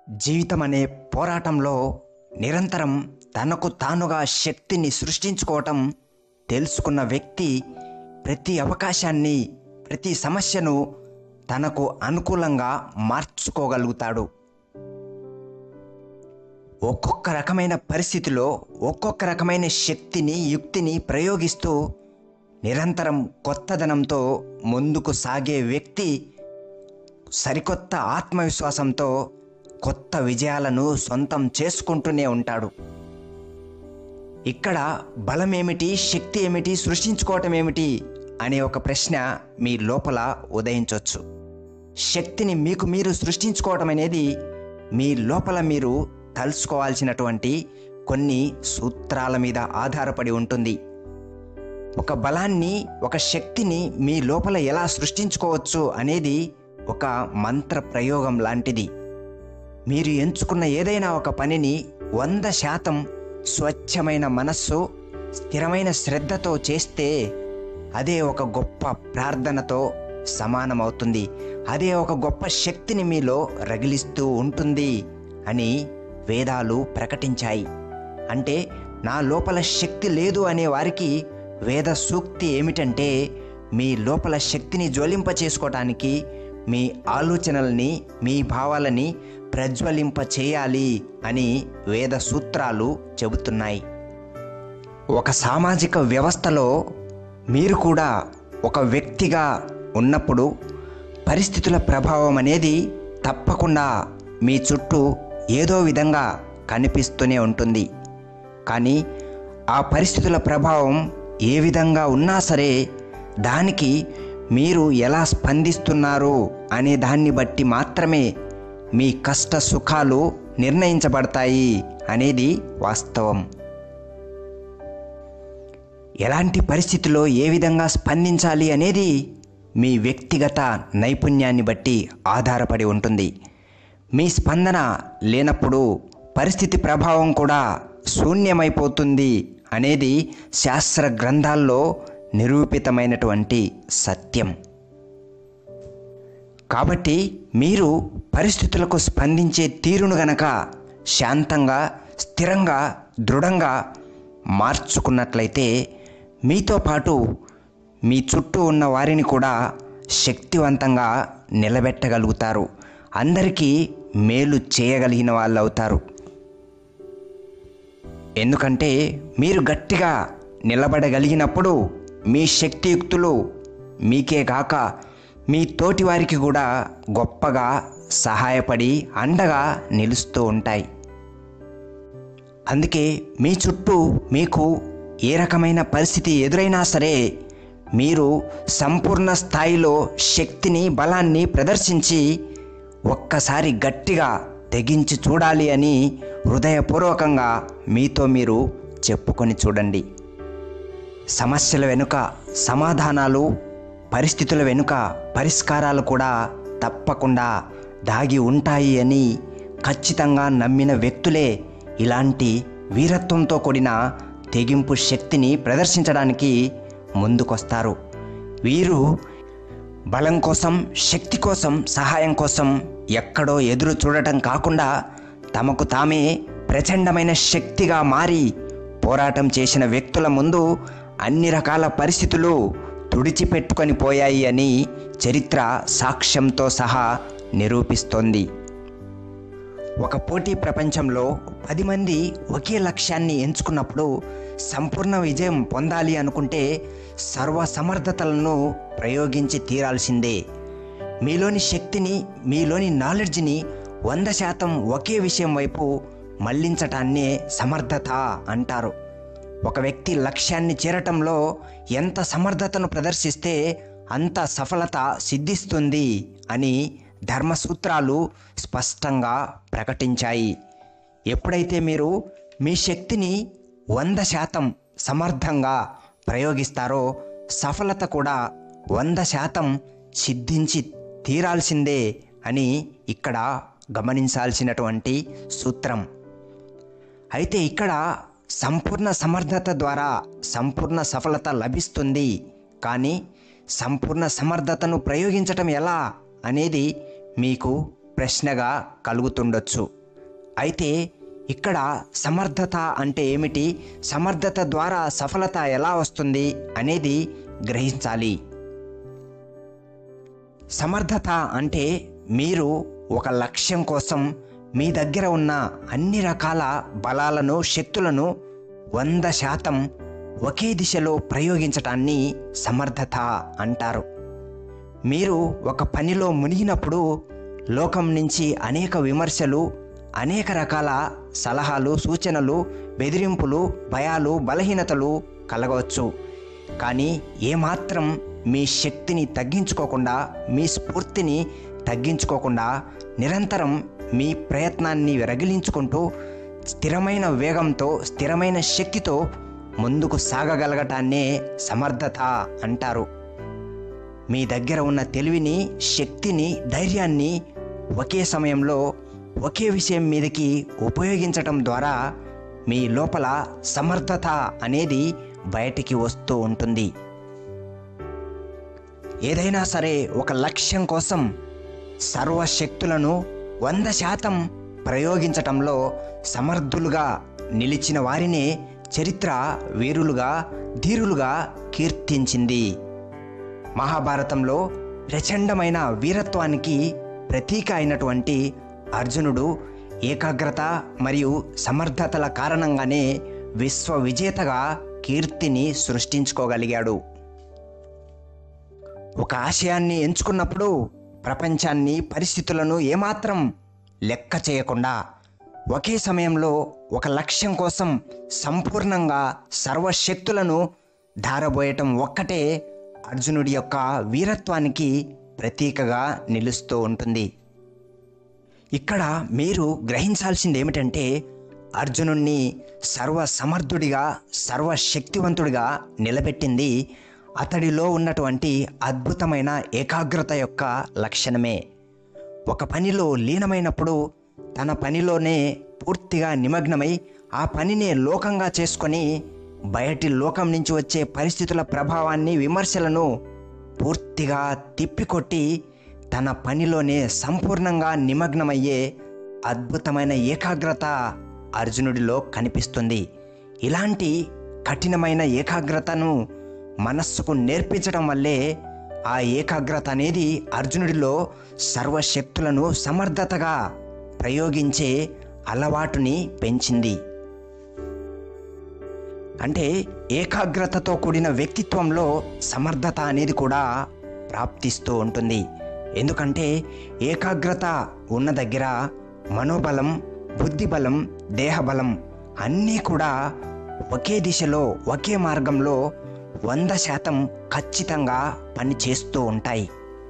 జీవితం అనే పోరాటంలో నిరంతరం తనకు తానుగా శక్తిని సృష్టించుకోవటం తెలుసుకున్న వ్యక్తి ప్రతి అవకాశాన్ని ప్రతి సమస్యను తనకు అనుకూలంగా మార్చుకోగలుగుతాడు ఒక్కొక్క రకమైన పరిస్థితిలో ఒక్కొక్క రకమైన శక్తిని యుక్తిని ప్రయోగిస్తూ నిరంతరం కొత్తదనంతో ముందుకు సాగే వ్యక్తి సరికొత్త ఆత్మవిశ్వాసంతో కొత్త విజయాలను సొంతం చేసుకుంటూనే ఉంటాడు ఇక్కడ బలం ఏమిటి శక్తి ఏమిటి సృష్టించుకోవటం ఏమిటి అనే ఒక ప్రశ్న మీ లోపల ఉదయించవచ్చు శక్తిని మీకు మీరు సృష్టించుకోవటం అనేది మీ లోపల మీరు తలుసుకోవాల్సినటువంటి కొన్ని సూత్రాల మీద ఆధారపడి ఉంటుంది ఒక బలాన్ని ఒక శక్తిని మీ లోపల ఎలా సృష్టించుకోవచ్చు అనేది ఒక మంత్ర ప్రయోగం లాంటిది మీరు ఎంచుకున్న ఏదైనా ఒక పనిని వంద శాతం స్వచ్ఛమైన మనస్సు స్థిరమైన శ్రద్ధతో చేస్తే అదే ఒక గొప్ప ప్రార్థనతో సమానమవుతుంది అదే ఒక గొప్ప శక్తిని మీలో రగిలిస్తూ ఉంటుంది అని వేదాలు ప్రకటించాయి అంటే నా లోపల శక్తి లేదు అనే వారికి వేద సూక్తి ఏమిటంటే మీ లోపల శక్తిని జ్వలింప చేసుకోవటానికి మీ ఆలోచనల్ని మీ భావాలని ప్రజ్వలింప చేయాలి అని వేద సూత్రాలు చెబుతున్నాయి ఒక సామాజిక వ్యవస్థలో మీరు కూడా ఒక వ్యక్తిగా ఉన్నప్పుడు పరిస్థితుల ప్రభావం అనేది తప్పకుండా మీ చుట్టూ ఏదో విధంగా కనిపిస్తూనే ఉంటుంది కానీ ఆ పరిస్థితుల ప్రభావం ఏ విధంగా ఉన్నా సరే దానికి మీరు ఎలా స్పందిస్తున్నారు అనే దాన్ని బట్టి మాత్రమే మీ కష్ట సుఖాలు నిర్ణయించబడతాయి అనేది వాస్తవం ఎలాంటి పరిస్థితుల్లో ఏ విధంగా స్పందించాలి అనేది మీ వ్యక్తిగత నైపుణ్యాన్ని బట్టి ఆధారపడి ఉంటుంది మీ స్పందన లేనప్పుడు పరిస్థితి ప్రభావం కూడా శూన్యమైపోతుంది అనేది శాస్త్ర గ్రంథాల్లో నిరూపితమైనటువంటి సత్యం కాబట్టి మీరు పరిస్థితులకు స్పందించే తీరును గనక శాంతంగా స్థిరంగా దృఢంగా మార్చుకున్నట్లయితే మీతో పాటు మీ చుట్టూ ఉన్న వారిని కూడా శక్తివంతంగా నిలబెట్టగలుగుతారు అందరికీ మేలు చేయగలిగిన వాళ్ళు అవుతారు ఎందుకంటే మీరు గట్టిగా నిలబడగలిగినప్పుడు మీ శక్తియుక్తులు మీకే కాక మీ తోటి వారికి కూడా గొప్పగా సహాయపడి అండగా నిలుస్తూ ఉంటాయి అందుకే మీ చుట్టూ మీకు ఏ రకమైన పరిస్థితి ఎదురైనా సరే మీరు సంపూర్ణ స్థాయిలో శక్తిని బలాన్ని ప్రదర్శించి ఒక్కసారి గట్టిగా తెగించి చూడాలి అని హృదయపూర్వకంగా మీతో మీరు చెప్పుకొని చూడండి సమస్యల వెనుక సమాధానాలు పరిస్థితుల వెనుక పరిష్కారాలు కూడా తప్పకుండా దాగి ఉంటాయి అని ఖచ్చితంగా నమ్మిన వ్యక్తులే ఇలాంటి వీరత్వంతో కూడిన తెగింపు శక్తిని ప్రదర్శించడానికి ముందుకొస్తారు వీరు బలం కోసం శక్తి కోసం సహాయం కోసం ఎక్కడో ఎదురు చూడటం కాకుండా తమకు తామే ప్రచండమైన శక్తిగా మారి పోరాటం చేసిన వ్యక్తుల ముందు అన్ని రకాల పరిస్థితులు తుడిచిపెట్టుకొని పోయాయి అని చరిత్ర సాక్ష్యంతో సహా నిరూపిస్తోంది ఒక పోటీ ప్రపంచంలో పది మంది ఒకే లక్ష్యాన్ని ఎంచుకున్నప్పుడు సంపూర్ణ విజయం పొందాలి అనుకుంటే సర్వ సమర్థతలను ప్రయోగించి తీరాల్సిందే మీలోని శక్తిని మీలోని నాలెడ్జ్ని వంద శాతం ఒకే విషయం వైపు మళ్లించటాన్నే సమర్థత అంటారు ఒక వ్యక్తి లక్ష్యాన్ని చేరటంలో ఎంత సమర్థతను ప్రదర్శిస్తే అంత సఫలత సిద్ధిస్తుంది అని ధర్మసూత్రాలు స్పష్టంగా ప్రకటించాయి ఎప్పుడైతే మీరు మీ శక్తిని వంద శాతం సమర్థంగా ప్రయోగిస్తారో సఫలత కూడా వంద శాతం సిద్ధించి తీరాల్సిందే అని ఇక్కడ గమనించాల్సినటువంటి సూత్రం అయితే ఇక్కడ సంపూర్ణ సమర్థత ద్వారా సంపూర్ణ సఫలత లభిస్తుంది కానీ సంపూర్ణ సమర్థతను ప్రయోగించటం ఎలా అనేది మీకు ప్రశ్నగా కలుగుతుండొచ్చు అయితే ఇక్కడ సమర్థత అంటే ఏమిటి సమర్థత ద్వారా సఫలత ఎలా వస్తుంది అనేది గ్రహించాలి సమర్థత అంటే మీరు ఒక లక్ష్యం కోసం మీ దగ్గర ఉన్న అన్ని రకాల బలాలను శక్తులను వంద శాతం ఒకే దిశలో ప్రయోగించటాన్ని సమర్థత అంటారు మీరు ఒక పనిలో మునిగినప్పుడు లోకం నుంచి అనేక విమర్శలు అనేక రకాల సలహాలు సూచనలు బెదిరింపులు భయాలు బలహీనతలు కలగవచ్చు కానీ ఏమాత్రం మీ శక్తిని తగ్గించుకోకుండా మీ స్ఫూర్తిని తగ్గించుకోకుండా నిరంతరం మీ ప్రయత్నాన్ని రగిలించుకుంటూ స్థిరమైన వేగంతో స్థిరమైన శక్తితో ముందుకు సాగగలగటాన్నే సమర్థత అంటారు మీ దగ్గర ఉన్న తెలివిని శక్తిని ధైర్యాన్ని ఒకే సమయంలో ఒకే విషయం మీదకి ఉపయోగించటం ద్వారా మీ లోపల సమర్థత అనేది బయటికి వస్తూ ఉంటుంది ఏదైనా సరే ఒక లక్ష్యం కోసం సర్వశక్తులను వంద శాతం ప్రయోగించటంలో సమర్థులుగా నిలిచిన వారినే చరిత్ర వీరులుగా ధీరులుగా కీర్తించింది మహాభారతంలో ప్రచండమైన వీరత్వానికి ప్రతీక అయినటువంటి అర్జునుడు ఏకాగ్రత మరియు సమర్థతల కారణంగానే విశ్వ విజేతగా కీర్తిని సృష్టించుకోగలిగాడు ఒక ఆశయాన్ని ఎంచుకున్నప్పుడు ప్రపంచాన్ని పరిస్థితులను ఏమాత్రం లెక్క చేయకుండా ఒకే సమయంలో ఒక లక్ష్యం కోసం సంపూర్ణంగా సర్వశక్తులను ధారబోయటం ఒక్కటే అర్జునుడి యొక్క వీరత్వానికి ప్రతీకగా నిలుస్తూ ఉంటుంది ఇక్కడ మీరు గ్రహించాల్సింది ఏమిటంటే అర్జునుణ్ణి సర్వ సమర్థుడిగా సర్వశక్తివంతుడిగా నిలబెట్టింది అతడిలో ఉన్నటువంటి అద్భుతమైన ఏకాగ్రత యొక్క లక్షణమే ఒక పనిలో లీనమైనప్పుడు తన పనిలోనే పూర్తిగా నిమగ్నమై ఆ పనినే లోకంగా చేసుకొని బయటి లోకం నుంచి వచ్చే పరిస్థితుల ప్రభావాన్ని విమర్శలను పూర్తిగా తిప్పికొట్టి తన పనిలోనే సంపూర్ణంగా నిమగ్నమయ్యే అద్భుతమైన ఏకాగ్రత అర్జునుడిలో కనిపిస్తుంది ఇలాంటి కఠినమైన ఏకాగ్రతను మనస్సుకు నేర్పించడం వల్లే ఆ ఏకాగ్రత అనేది అర్జునుడిలో సర్వశక్తులను సమర్థతగా ప్రయోగించే అలవాటుని పెంచింది అంటే ఏకాగ్రతతో కూడిన వ్యక్తిత్వంలో సమర్థత అనేది కూడా ప్రాప్తిస్తూ ఉంటుంది ఎందుకంటే ఏకాగ్రత ఉన్న దగ్గర మనోబలం బుద్ధిబలం దేహబలం అన్నీ కూడా ఒకే దిశలో ఒకే మార్గంలో వంద శాతం ఖచ్చితంగా పనిచేస్తూ ఉంటాయి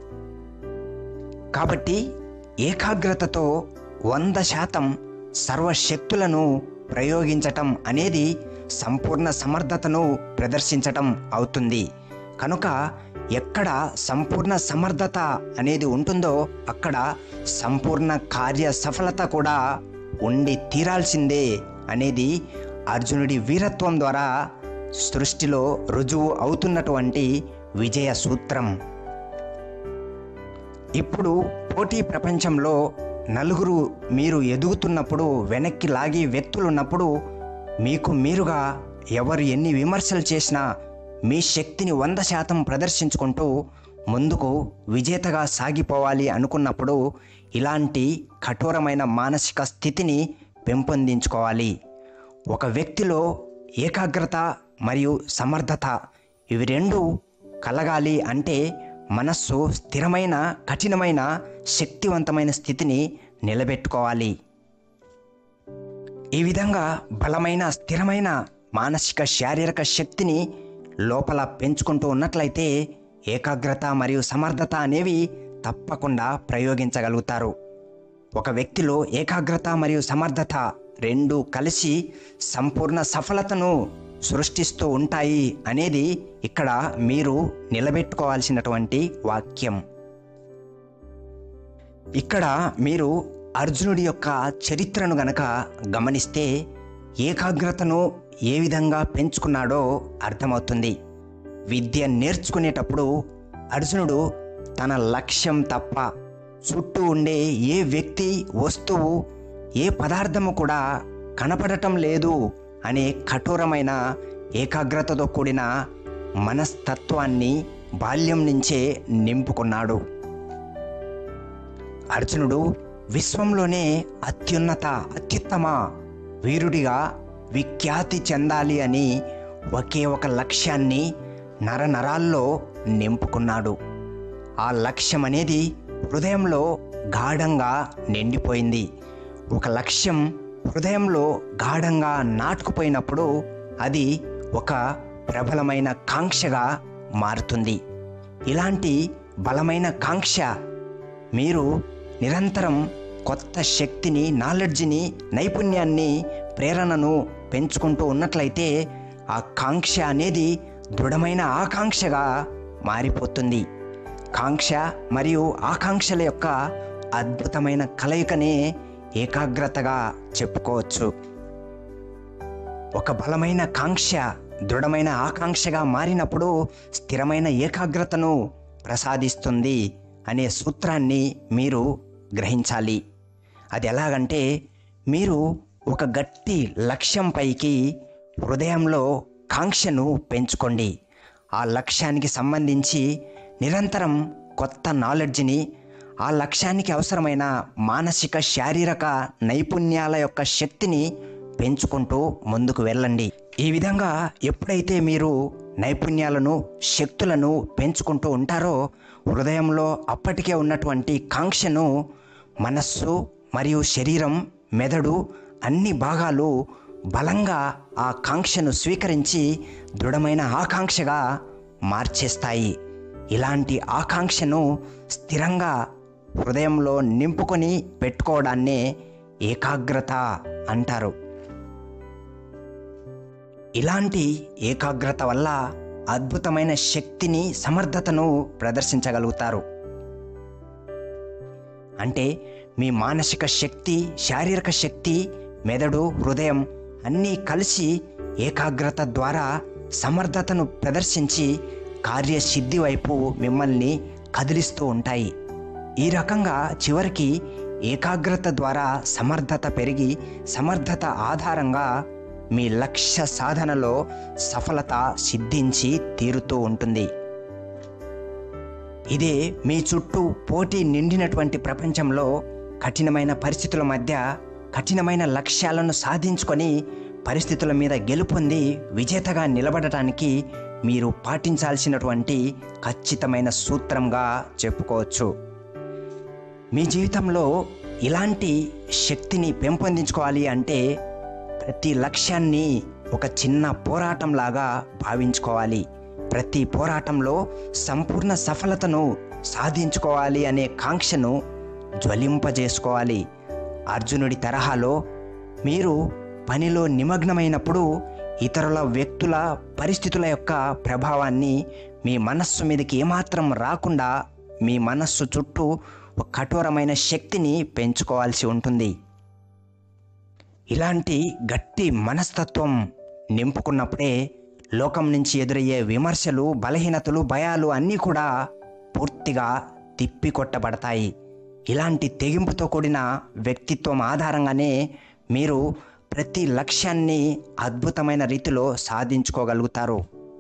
కాబట్టి ఏకాగ్రతతో వంద శాతం సర్వశక్తులను ప్రయోగించటం అనేది సంపూర్ణ సమర్థతను ప్రదర్శించటం అవుతుంది కనుక ఎక్కడ సంపూర్ణ సమర్థత అనేది ఉంటుందో అక్కడ సంపూర్ణ కార్య సఫలత కూడా ఉండి తీరాల్సిందే అనేది అర్జునుడి వీరత్వం ద్వారా సృష్టిలో రుజువు అవుతున్నటువంటి విజయ సూత్రం ఇప్పుడు పోటీ ప్రపంచంలో నలుగురు మీరు ఎదుగుతున్నప్పుడు వెనక్కి లాగే వ్యక్తులున్నప్పుడు మీకు మీరుగా ఎవరు ఎన్ని విమర్శలు చేసినా మీ శక్తిని వంద శాతం ప్రదర్శించుకుంటూ ముందుకు విజేతగా సాగిపోవాలి అనుకున్నప్పుడు ఇలాంటి కఠోరమైన మానసిక స్థితిని పెంపొందించుకోవాలి ఒక వ్యక్తిలో ఏకాగ్రత మరియు సమర్థత ఇవి రెండు కలగాలి అంటే మనస్సు స్థిరమైన కఠినమైన శక్తివంతమైన స్థితిని నిలబెట్టుకోవాలి ఈ విధంగా బలమైన స్థిరమైన మానసిక శారీరక శక్తిని లోపల పెంచుకుంటూ ఉన్నట్లయితే ఏకాగ్రత మరియు సమర్థత అనేవి తప్పకుండా ప్రయోగించగలుగుతారు ఒక వ్యక్తిలో ఏకాగ్రత మరియు సమర్థత రెండు కలిసి సంపూర్ణ సఫలతను సృష్టిస్తూ ఉంటాయి అనేది ఇక్కడ మీరు నిలబెట్టుకోవాల్సినటువంటి వాక్యం ఇక్కడ మీరు అర్జునుడి యొక్క చరిత్రను గనక గమనిస్తే ఏకాగ్రతను ఏ విధంగా పెంచుకున్నాడో అర్థమవుతుంది విద్య నేర్చుకునేటప్పుడు అర్జునుడు తన లక్ష్యం తప్ప చుట్టూ ఉండే ఏ వ్యక్తి వస్తువు ఏ పదార్థము కూడా కనపడటం లేదు అనే కఠోరమైన ఏకాగ్రతతో కూడిన మనస్తత్వాన్ని బాల్యం నుంచే నింపుకున్నాడు అర్జునుడు విశ్వంలోనే అత్యున్నత అత్యుత్తమ వీరుడిగా విఖ్యాతి చెందాలి అని ఒకే ఒక లక్ష్యాన్ని నరనరాల్లో నింపుకున్నాడు ఆ లక్ష్యం అనేది హృదయంలో గాఢంగా నిండిపోయింది ఒక లక్ష్యం హృదయంలో గాఢంగా నాటుకుపోయినప్పుడు అది ఒక ప్రబలమైన కాంక్షగా మారుతుంది ఇలాంటి బలమైన కాంక్ష మీరు నిరంతరం కొత్త శక్తిని నాలెడ్జిని నైపుణ్యాన్ని ప్రేరణను పెంచుకుంటూ ఉన్నట్లయితే ఆ కాంక్ష అనేది దృఢమైన ఆకాంక్షగా మారిపోతుంది కాంక్ష మరియు ఆకాంక్షల యొక్క అద్భుతమైన కలయికనే ఏకాగ్రతగా చెప్పుకోవచ్చు ఒక బలమైన కాంక్ష దృఢమైన ఆకాంక్షగా మారినప్పుడు స్థిరమైన ఏకాగ్రతను ప్రసాదిస్తుంది అనే సూత్రాన్ని మీరు గ్రహించాలి అది ఎలాగంటే మీరు ఒక గట్టి లక్ష్యంపైకి హృదయంలో కాంక్షను పెంచుకోండి ఆ లక్ష్యానికి సంబంధించి నిరంతరం కొత్త నాలెడ్జ్ని ఆ లక్ష్యానికి అవసరమైన మానసిక శారీరక నైపుణ్యాల యొక్క శక్తిని పెంచుకుంటూ ముందుకు వెళ్ళండి ఈ విధంగా ఎప్పుడైతే మీరు నైపుణ్యాలను శక్తులను పెంచుకుంటూ ఉంటారో హృదయంలో అప్పటికే ఉన్నటువంటి కాంక్షను మనస్సు మరియు శరీరం మెదడు అన్ని భాగాలు బలంగా ఆ కాంక్షను స్వీకరించి దృఢమైన ఆకాంక్షగా మార్చేస్తాయి ఇలాంటి ఆకాంక్షను స్థిరంగా హృదయంలో నింపుకొని పెట్టుకోవడాన్నే ఏకాగ్రత అంటారు ఇలాంటి ఏకాగ్రత వల్ల అద్భుతమైన శక్తిని సమర్థతను ప్రదర్శించగలుగుతారు అంటే మీ మానసిక శక్తి శారీరక శక్తి మెదడు హృదయం అన్నీ కలిసి ఏకాగ్రత ద్వారా సమర్థతను ప్రదర్శించి కార్యసిద్ధి వైపు మిమ్మల్ని కదిలిస్తూ ఉంటాయి ఈ రకంగా చివరికి ఏకాగ్రత ద్వారా సమర్థత పెరిగి సమర్థత ఆధారంగా మీ లక్ష్య సాధనలో సఫలత సిద్ధించి తీరుతూ ఉంటుంది ఇదే మీ చుట్టూ పోటీ నిండినటువంటి ప్రపంచంలో కఠినమైన పరిస్థితుల మధ్య కఠినమైన లక్ష్యాలను సాధించుకొని పరిస్థితుల మీద గెలుపొంది విజేతగా నిలబడటానికి మీరు పాటించాల్సినటువంటి ఖచ్చితమైన సూత్రంగా చెప్పుకోవచ్చు మీ జీవితంలో ఇలాంటి శక్తిని పెంపొందించుకోవాలి అంటే ప్రతి లక్ష్యాన్ని ఒక చిన్న పోరాటంలాగా భావించుకోవాలి ప్రతి పోరాటంలో సంపూర్ణ సఫలతను సాధించుకోవాలి అనే కాంక్షను జ్వలింపజేసుకోవాలి అర్జునుడి తరహాలో మీరు పనిలో నిమగ్నమైనప్పుడు ఇతరుల వ్యక్తుల పరిస్థితుల యొక్క ప్రభావాన్ని మీ మనస్సు మీదకి ఏమాత్రం రాకుండా మీ మనస్సు చుట్టూ ఒక కఠోరమైన శక్తిని పెంచుకోవాల్సి ఉంటుంది ఇలాంటి గట్టి మనస్తత్వం నింపుకున్నప్పుడే లోకం నుంచి ఎదురయ్యే విమర్శలు బలహీనతలు భయాలు అన్నీ కూడా పూర్తిగా తిప్పికొట్టబడతాయి ఇలాంటి తెగింపుతో కూడిన వ్యక్తిత్వం ఆధారంగానే మీరు ప్రతి లక్ష్యాన్ని అద్భుతమైన రీతిలో సాధించుకోగలుగుతారు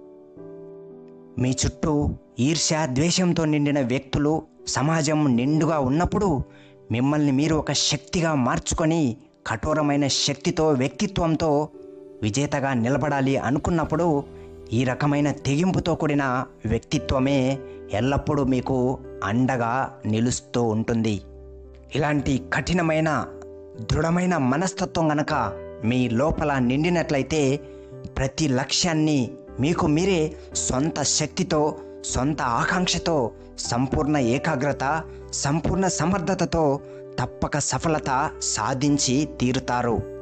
మీ చుట్టూ ఈర్ష్య ద్వేషంతో నిండిన వ్యక్తులు సమాజం నిండుగా ఉన్నప్పుడు మిమ్మల్ని మీరు ఒక శక్తిగా మార్చుకొని కఠోరమైన శక్తితో వ్యక్తిత్వంతో విజేతగా నిలబడాలి అనుకున్నప్పుడు ఈ రకమైన తెగింపుతో కూడిన వ్యక్తిత్వమే ఎల్లప్పుడూ మీకు అండగా నిలుస్తూ ఉంటుంది ఇలాంటి కఠినమైన దృఢమైన మనస్తత్వం గనక మీ లోపల నిండినట్లయితే ప్రతి లక్ష్యాన్ని మీకు మీరే సొంత శక్తితో సొంత ఆకాంక్షతో సంపూర్ణ ఏకాగ్రత సంపూర్ణ సమర్థతతో తప్పక సఫలత సాధించి తీరుతారు